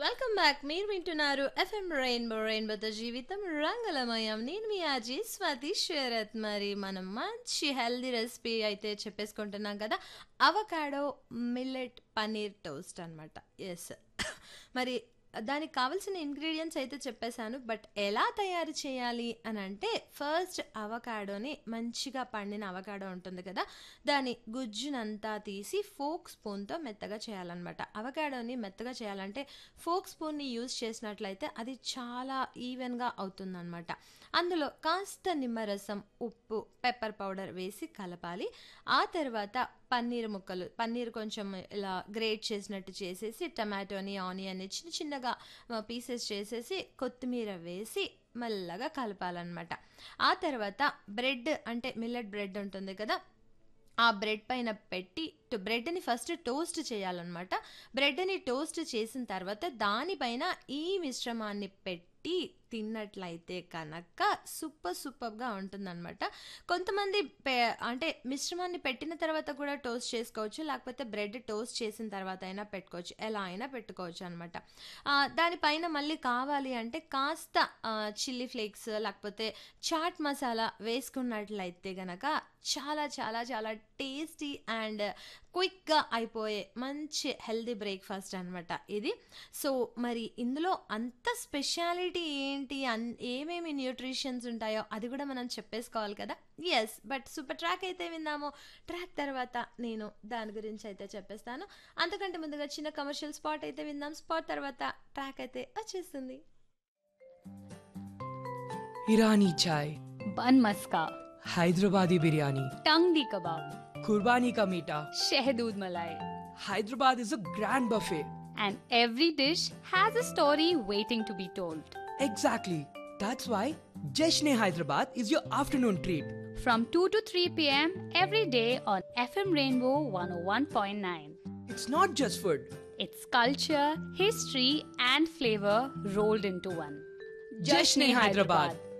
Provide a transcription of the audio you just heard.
Welcome back మీరు వింటున్నారు FM rainbow రెయిన్బోతో జీవితం రంగులమయం నేను మీ ఆజీ స్వాతి శరత్ మరి మనం మంచి హెల్దీ రెసిపీ అయితే చెప్పేసుకుంటున్నాం కదా అవకాడో మిల్లెట్ పన్నీర్ టోస్ట్ అనమాట ఎస్ మరి దానికి కావాల్సిన ఇంగ్రీడియంట్స్ అయితే చెప్పేశాను బట్ ఎలా తయారు చేయాలి అని అంటే ఫస్ట్ అవకాడోని మంచిగా పండిన అవకాడో ఉంటుంది కదా దాని గుజ్జునంతా తీసి ఫోక్ స్పూన్తో మెత్తగా చేయాలన్నమాట అవకాడోని మెత్తగా చేయాలంటే ఫోక్ స్పూన్ని యూజ్ చేసినట్లయితే అది చాలా ఈవెన్గా అవుతుందన్నమాట అందులో కాస్త నిమ్మరసం ఉప్పు పెప్పర్ పౌడర్ వేసి కలపాలి ఆ తర్వాత పన్నీర్ ముక్కలు పన్నీర్ కొంచెం ఇలా గ్రేట్ చేసినట్టు చేసేసి టమాటోని ఆనియన్ని చిన్న చిన్నగా పీసెస్ చేసేసి కొత్తిమీర వేసి మెల్లగా కలపాలన్నమాట ఆ తర్వాత బ్రెడ్ అంటే మిల్లెట్ బ్రెడ్ ఉంటుంది కదా ఆ బ్రెడ్ పైన పెట్టి టు- బ్రెడ్ని ఫస్ట్ టోస్ట్ చేయాలన్నమాట బ్రెడ్ని టోస్ట్ చేసిన తర్వాత దానిపైన ఈ మిశ్రమాన్ని పెట్టి తిన్నట్లయితే కనుక సూపర్ సూపర్గా ఉంటుందన్నమాట కొంతమంది పె- అంటే మిశ్రమాన్ని పెట్టిన తర్వాత కూడా టోస్ట్ చేసుకోవచ్చు లేకపోతే బ్రెడ్ టోస్ట్ చేసిన తర్వాత అయినా పెట్టుకోవచ్చు ఎలా అయినా పెట్టుకోవచ్చు అనమాట దానిపైన మళ్ళీ కావాలి అంటే కాస్త చిల్లీ ఫ్లేక్స్ లేకపోతే చాట్ మసాలా వేసుకున్నట్లయితే గనక చాలా చాలా చాలా టేస్టీ అండ్ క్విక్గా అయిపోయే మంచి హెల్దీ బ్రేక్ఫాస్ట్ అనమాట ఇది సో మరి ఇందులో అంత స్పెషాలిటీ ఏంటి అన్ ఏమేమి న్యూట్రిషన్స్ ఉంటాయో అది కూడా మనం చెప్పేసుకోవాలి కదా ఎస్ బట్ సూపర్ ట్రాక్ అయితే విందాము ట్రాక్ తర్వాత నేను దాని గురించి అయితే చెప్పేస్తాను అంతకంటే ముందుగా చిన్న కమర్షియల్ స్పాట్ అయితే విందాం స్పాట్ తర్వాత ట్రాక్ అయితే వచ్చేస్తుంది ईरानी चाय बन मस्का हैदराबादी बिरयानी टंगडी कबाब कुर्बानी का मीठा शहदूद मलाई Hyderabad is a grand buffet. and every dish has a story waiting to be told. Exactly. That's why Jeshne Hyderabad is your afternoon treat. From 2 to 3 pm every day on FM Rainbow 101.9. It's not just food. It's culture, history, and flavor rolled into one. Jashne Hyderabad.